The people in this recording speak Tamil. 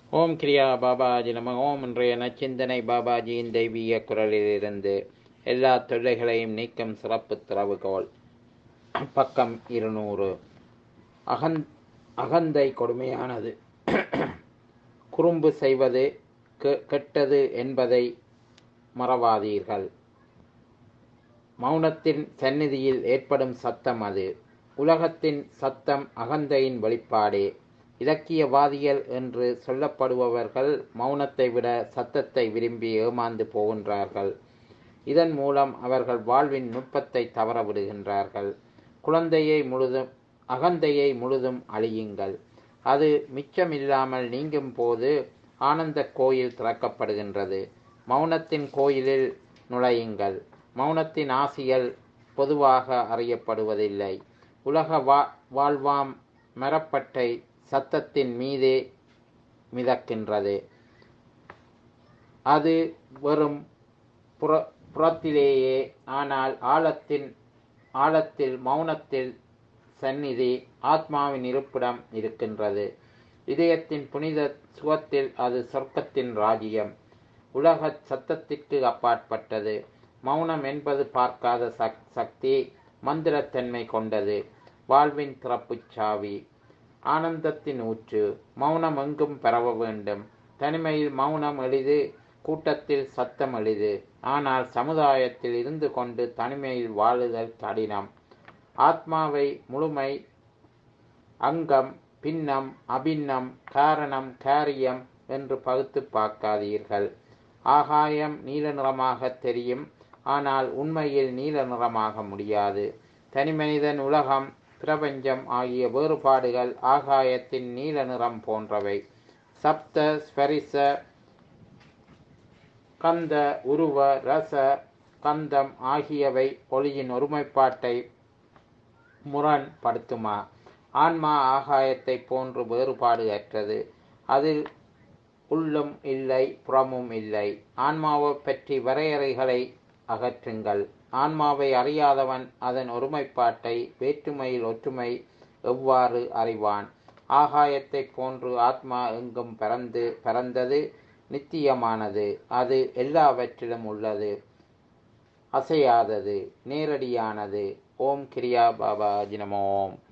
ஓம் கிரியா பாபாஜி நம ஓம் இன்றைய நச்சிந்தனை பாபாஜியின் தெய்வீக குரலிலிருந்து எல்லா தொல்லைகளையும் நீக்கும் சிறப்பு திறவுகோல் பக்கம் இருநூறு அகந் அகந்தை கொடுமையானது குறும்பு செய்வது கெ- கெட்டது என்பதை மறவாதீர்கள் மௌனத்தின் சந்நிதியில் ஏற்படும் சத்தம் அது உலகத்தின் சத்தம் அகந்தையின் வெளிப்பாடே இலக்கியவாதிகள் என்று சொல்லப்படுபவர்கள் மௌனத்தை விட சத்தத்தை விரும்பி ஏமாந்து போகின்றார்கள் இதன் மூலம் அவர்கள் வாழ்வின் நுட்பத்தை தவற விடுகின்றார்கள் குழந்தையை முழுதும் அகந்தையை முழுதும் அழியுங்கள் அது மிச்சமில்லாமல் நீங்கும் போது ஆனந்த கோயில் திறக்கப்படுகின்றது மௌனத்தின் கோயிலில் நுழையுங்கள் மௌனத்தின் ஆசிகள் பொதுவாக அறியப்படுவதில்லை உலக வா வாழ்வாம் மரப்பட்டை சத்தத்தின் மீதே மிதக்கின்றது அது வெறும் புற புறத்திலேயே ஆனால் ஆழத்தின் ஆழத்தில் மௌனத்தில் சந்நிதி ஆத்மாவின் இருப்பிடம் இருக்கின்றது இதயத்தின் புனித சுகத்தில் அது சொர்க்கத்தின் ராஜ்யம் உலக சத்தத்திற்கு அப்பாற்பட்டது மௌனம் என்பது பார்க்காத சக் சக்தி மந்திரத்தன்மை கொண்டது வாழ்வின் திறப்புச் சாவி ஆனந்தத்தின் ஊற்று மௌனம் எங்கும் பரவ வேண்டும் தனிமையில் மௌனம் எளிது கூட்டத்தில் சத்தம் எளிது ஆனால் சமுதாயத்தில் இருந்து கொண்டு தனிமையில் வாழுதல் கடினம் ஆத்மாவை முழுமை அங்கம் பின்னம் அபின்னம் காரணம் காரியம் என்று பகுத்து பார்க்காதீர்கள் ஆகாயம் நீல நிறமாக தெரியும் ஆனால் உண்மையில் நீல நிறமாக முடியாது தனிமனிதன் உலகம் பிரபஞ்சம் ஆகிய வேறுபாடுகள் ஆகாயத்தின் நீல நிறம் போன்றவை சப்த ஸ்பரிச கந்த உருவ ரச கந்தம் ஆகியவை ஒளியின் ஒருமைப்பாட்டை முரண்படுத்துமா ஆன்மா ஆகாயத்தை போன்று வேறுபாடு அற்றது அதில் உள்ளும் இல்லை புறமும் இல்லை ஆன்மாவை பற்றி வரையறைகளை அகற்றுங்கள் ஆன்மாவை அறியாதவன் அதன் ஒருமைப்பாட்டை வேற்றுமையில் ஒற்றுமை எவ்வாறு அறிவான் ஆகாயத்தை போன்று ஆத்மா எங்கும் பறந்து பறந்தது நித்தியமானது அது எல்லாவற்றிலும் உள்ளது அசையாதது நேரடியானது ஓம் கிரியா பாபா ஜினமோம்